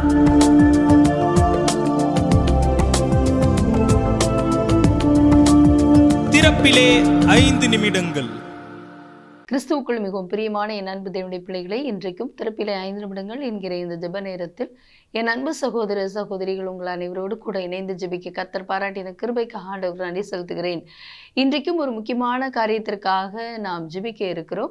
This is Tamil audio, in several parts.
திறப்பிலே ஐந்து நிமிடங்கள் கிறிஸ்துவுக்குள் மிகவும் பிரியமான என் அன்பு தேவனுடைய பிள்ளைகளை இன்றைக்கும் திறப்பிலே ஐந்து நிமிடங்கள் என்கிற இந்த ஜெப நேரத்தில் என் அன்பு சகோதர சகோதரிகள் உங்கள் அனைவரோடு கூட இணைந்து ஜெபிக்க கத்தர் பாராட்டின கிருபைக்கு ஆண்டவர் நன்றி செலுத்துகிறேன் இன்றைக்கும் ஒரு முக்கியமான காரியத்திற்காக நாம் ஜெபிக்க இருக்கிறோம்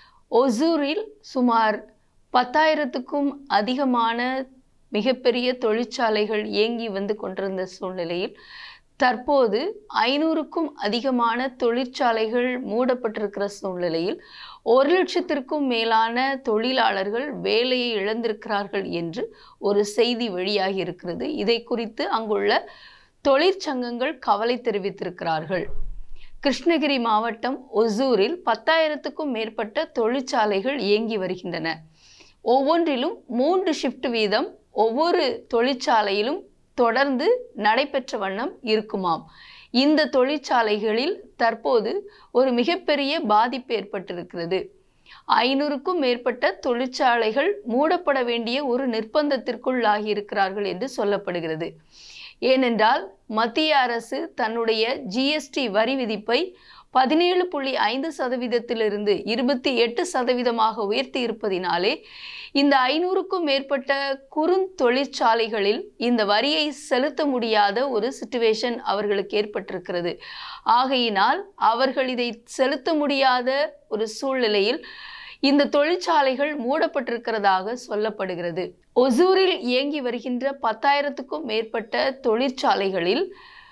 ஒசூரில் சுமார் பத்தாயிரத்துக்கும் அதிகமான மிகப்பெரிய தொழிற்சாலைகள் இயங்கி வந்து கொண்டிருந்த சூழ்நிலையில் தற்போது ஐநூறுக்கும் அதிகமான தொழிற்சாலைகள் மூடப்பட்டிருக்கிற சூழ்நிலையில் ஒரு லட்சத்திற்கும் மேலான தொழிலாளர்கள் வேலையை இழந்திருக்கிறார்கள் என்று ஒரு செய்தி வெளியாகி இருக்கிறது இதை குறித்து அங்குள்ள தொழிற்சங்கங்கள் கவலை தெரிவித்திருக்கிறார்கள் கிருஷ்ணகிரி மாவட்டம் ஒசூரில் பத்தாயிரத்துக்கும் மேற்பட்ட தொழிற்சாலைகள் இயங்கி வருகின்றன ஒவ்வொன்றிலும் மூன்று ஷிஃப்ட் வீதம் ஒவ்வொரு தொழிற்சாலையிலும் தொடர்ந்து நடைபெற்ற வண்ணம் இருக்குமாம் இந்த தொழிற்சாலைகளில் தற்போது ஒரு மிகப்பெரிய பாதிப்பு ஏற்பட்டிருக்கிறது ஐநூறுக்கும் மேற்பட்ட தொழிற்சாலைகள் மூடப்பட வேண்டிய ஒரு நிர்பந்தத்திற்குள் ஆகியிருக்கிறார்கள் என்று சொல்லப்படுகிறது ஏனென்றால் மத்திய அரசு தன்னுடைய ஜிஎஸ்டி வரி விதிப்பை பதினேழு புள்ளி ஐந்து சதவீதத்திலிருந்து இருபத்தி எட்டு சதவீதமாக உயர்த்தி இருப்பதினாலே இந்த ஐநூறுக்கும் மேற்பட்ட குறுந்தொழிற்சாலைகளில் இந்த வரியை செலுத்த முடியாத ஒரு சுச்சுவேஷன் அவர்களுக்கு ஏற்பட்டிருக்கிறது ஆகையினால் அவர்கள் இதை செலுத்த முடியாத ஒரு சூழ்நிலையில் இந்த தொழிற்சாலைகள் மூடப்பட்டிருக்கிறதாக சொல்லப்படுகிறது ஒசூரில் இயங்கி வருகின்ற பத்தாயிரத்துக்கும் மேற்பட்ட தொழிற்சாலைகளில்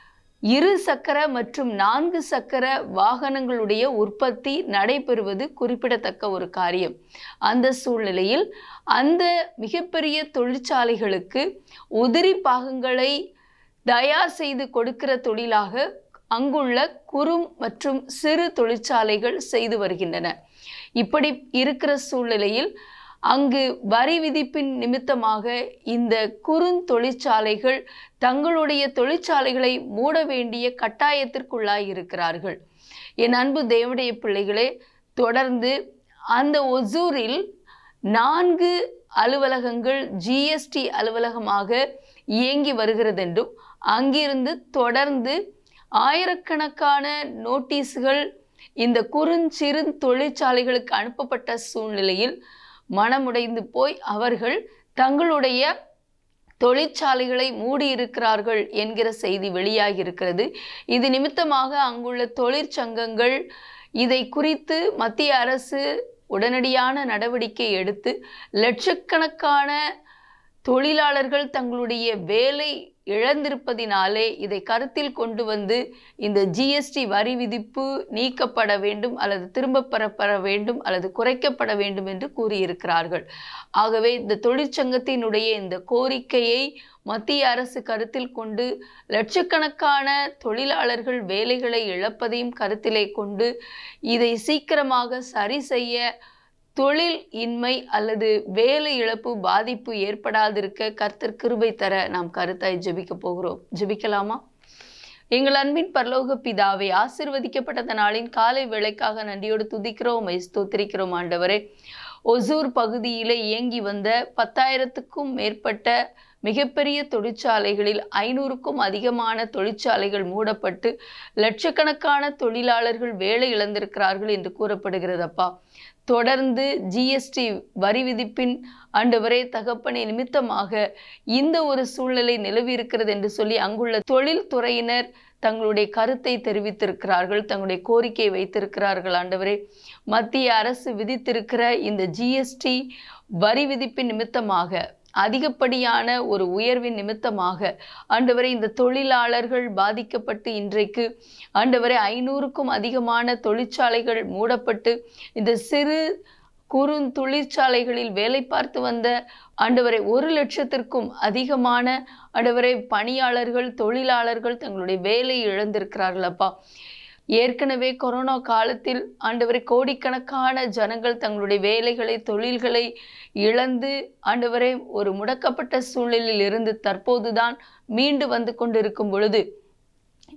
இரு சக்கர மற்றும் நான்கு சக்கர வாகனங்களுடைய உற்பத்தி நடைபெறுவது குறிப்பிடத்தக்க ஒரு காரியம் அந்த சூழ்நிலையில் அந்த மிகப்பெரிய தொழிற்சாலைகளுக்கு உதிரி பாகங்களை தயார் செய்து கொடுக்கிற தொழிலாக அங்குள்ள குறும் மற்றும் சிறு தொழிற்சாலைகள் செய்து வருகின்றன இப்படி இருக்கிற சூழ்நிலையில் அங்கு வரி விதிப்பின் நிமித்தமாக இந்த குறுந்தொழிற்சாலைகள் தங்களுடைய தொழிற்சாலைகளை மூட வேண்டிய கட்டாயத்திற்குள்ளாய் இருக்கிறார்கள் என் அன்பு தேவடைய பிள்ளைகளே தொடர்ந்து அந்த ஒசூரில் நான்கு அலுவலகங்கள் ஜிஎஸ்டி அலுவலகமாக இயங்கி வருகிறதென்றும் அங்கிருந்து தொடர்ந்து ஆயிரக்கணக்கான நோட்டீஸ்கள் இந்த குறுஞ்சிறு தொழிற்சாலைகளுக்கு அனுப்பப்பட்ட சூழ்நிலையில் மனமுடைந்து போய் அவர்கள் தங்களுடைய தொழிற்சாலைகளை மூடியிருக்கிறார்கள் என்கிற செய்தி வெளியாகி இருக்கிறது இது நிமித்தமாக அங்குள்ள தொழிற்சங்கங்கள் இதை குறித்து மத்திய அரசு உடனடியான நடவடிக்கை எடுத்து லட்சக்கணக்கான தொழிலாளர்கள் தங்களுடைய வேலை இழந்திருப்பதினாலே இதை கருத்தில் கொண்டு வந்து இந்த ஜிஎஸ்டி வரி விதிப்பு நீக்கப்பட வேண்டும் அல்லது திரும்ப பெறப்பட வேண்டும் அல்லது குறைக்கப்பட வேண்டும் என்று கூறியிருக்கிறார்கள் ஆகவே இந்த தொழிற்சங்கத்தினுடைய இந்த கோரிக்கையை மத்திய அரசு கருத்தில் கொண்டு லட்சக்கணக்கான தொழிலாளர்கள் வேலைகளை இழப்பதையும் கருத்திலே கொண்டு இதை சீக்கிரமாக சரி செய்ய தொழில் இன்மை அல்லது வேலை இழப்பு பாதிப்பு ஏற்படாதிருக்க கர்த்தர் கிருபை தர நாம் கருத்தாய் ஜெபிக்க போகிறோம் ஜெபிக்கலாமா எங்கள் அன்பின் பரலோக பிதாவை ஆசிர்வதிக்கப்பட்ட நாளின் காலை வேளைக்காக நன்றியோடு துதிக்கிறோம் ஸ்தோத்திரிக்கிறோம் ஆண்டவரே ஒசூர் பகுதியிலே இயங்கி வந்த பத்தாயிரத்துக்கும் மேற்பட்ட மிகப்பெரிய தொழிற்சாலைகளில் ஐநூறுக்கும் அதிகமான தொழிற்சாலைகள் மூடப்பட்டு லட்சக்கணக்கான தொழிலாளர்கள் வேலை இழந்திருக்கிறார்கள் என்று கூறப்படுகிறதப்பா தொடர்ந்து ஜிஎஸ்டி வரி விதிப்பின் ஆண்டவரே தகப்பனை நிமித்தமாக இந்த ஒரு சூழ்நிலை நிலவி இருக்கிறது என்று சொல்லி அங்குள்ள தொழில் துறையினர் தங்களுடைய கருத்தை தெரிவித்திருக்கிறார்கள் தங்களுடைய கோரிக்கை வைத்திருக்கிறார்கள் ஆண்டவரே மத்திய அரசு விதித்திருக்கிற இந்த ஜிஎஸ்டி வரி விதிப்பின் நிமித்தமாக அதிகப்படியான ஒரு உயர்வின் நிமித்தமாக ஆண்டவரை இந்த தொழிலாளர்கள் பாதிக்கப்பட்டு இன்றைக்கு ஆண்டவரை ஐநூறுக்கும் அதிகமான தொழிற்சாலைகள் மூடப்பட்டு இந்த சிறு குறு தொழிற்சாலைகளில் வேலை பார்த்து வந்த ஆண்டவரை ஒரு லட்சத்திற்கும் அதிகமான ஆண்டவரை பணியாளர்கள் தொழிலாளர்கள் தங்களுடைய வேலையை இழந்திருக்கிறார்கள் அப்பா ஏற்கனவே கொரோனா காலத்தில் ஆண்டவரை கோடிக்கணக்கான ஜனங்கள் தங்களுடைய வேலைகளை தொழில்களை இழந்து ஆண்டவரை ஒரு முடக்கப்பட்ட சூழலில் இருந்து தற்போதுதான் மீண்டு வந்து கொண்டிருக்கும் பொழுது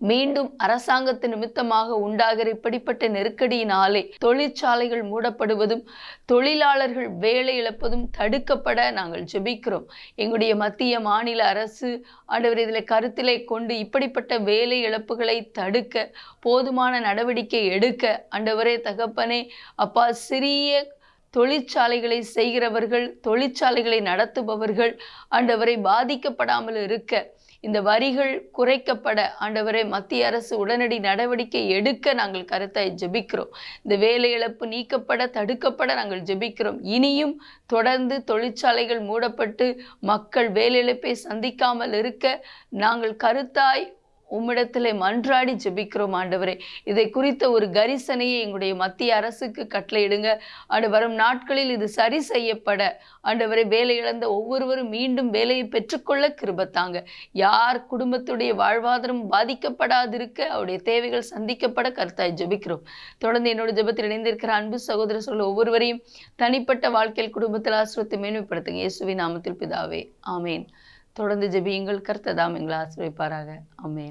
மீண்டும் அரசாங்கத்து நிமித்தமாக உண்டாகிற இப்படிப்பட்ட நெருக்கடியினாலே தொழிற்சாலைகள் மூடப்படுவதும் தொழிலாளர்கள் வேலை இழப்பதும் தடுக்கப்பட நாங்கள் ஜெபிக்கிறோம் எங்களுடைய மத்திய மாநில அரசு ஆண்டவர் இதில் கருத்திலே கொண்டு இப்படிப்பட்ட வேலை இழப்புகளை தடுக்க போதுமான நடவடிக்கை எடுக்க ஆண்டவரே தகப்பனே அப்பா சிறிய தொழிற்சாலைகளை செய்கிறவர்கள் தொழிற்சாலைகளை நடத்துபவர்கள் ஆண்டவரை பாதிக்கப்படாமல் இருக்க இந்த வரிகள் குறைக்கப்பட ஆண்டவரை மத்திய அரசு உடனடி நடவடிக்கை எடுக்க நாங்கள் கருத்தாய் ஜெபிக்கிறோம் இந்த வேலை இழப்பு நீக்கப்பட தடுக்கப்பட நாங்கள் ஜெபிக்கிறோம் இனியும் தொடர்ந்து தொழிற்சாலைகள் மூடப்பட்டு மக்கள் வேலை இழப்பை சந்திக்காமல் இருக்க நாங்கள் கருத்தாய் உம்மிடத்திலே மன்றாடி ஜெபிக்கிறோம் ஆண்டவரே இதை குறித்த ஒரு கரிசனையை எங்களுடைய மத்திய அரசுக்கு கட்டளையிடுங்க ஆண்டு வரும் நாட்களில் இது சரி செய்யப்பட ஆண்டவரை வேலை இழந்த ஒவ்வொருவரும் மீண்டும் வேலையை பெற்றுக்கொள்ள கிருபத்தாங்க யார் குடும்பத்துடைய வாழ்வாதாரம் பாதிக்கப்படாதிருக்க அவருடைய தேவைகள் சந்திக்கப்பட கருத்தாய் ஜெபிக்கிறோம் தொடர்ந்து என்னோட ஜெபத்தில் இணைந்திருக்கிற அன்பு சகோதர சொல்ல ஒவ்வொருவரையும் தனிப்பட்ட வாழ்க்கையில் குடும்பத்தில் ஆசிரியத்தை மேன்மைப்படுத்துங்க இயேசுவின் நாமத்தில் பிதாவே ஆமேன் தொடர்ந்து ஜெபியுங்கள் கர்த்ததாம் எங்களை ஆசிரியப்பாராக ஆமேன்